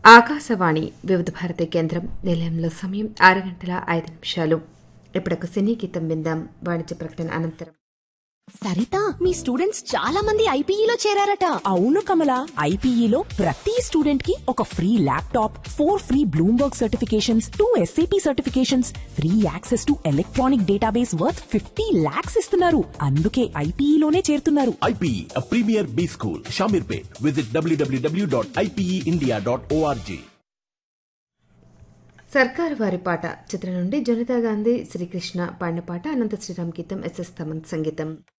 ఆకాశవాణి వివిధ భారతి కేంద్రం నిలయంలో సమయం ఆరు గంటల ఐదు నిమిషాలు ఇప్పుడొక సినీ గీతం విందాం వాణిజ్య ప్రకటన అనంతరం సరిత మీ స్టూడెంట్స్ చాలా మంది ఐపీఈలో చేరారట అవును కమల ఐపీఈలో ప్రతి స్టూడెంట్ కి ఒక free laptop four free Bloomberg certifications two SAP certifications free access to electronic database worth fifty lakhs ఇస్తున్నారు అందుకే ఐపీఈలోనే చేరుతున్నారు IPE, a premier B school, Shamirpet. Visit www.ipeindia.org. సర్కారు వారి పాట చిత్రం నుండి జనితా గాంధీ శ్రీకృష్ణ పాడిన పాట అనంత శ్రీరామ్ గీతం ఎస్ఎస్ తమన్ సంగీతం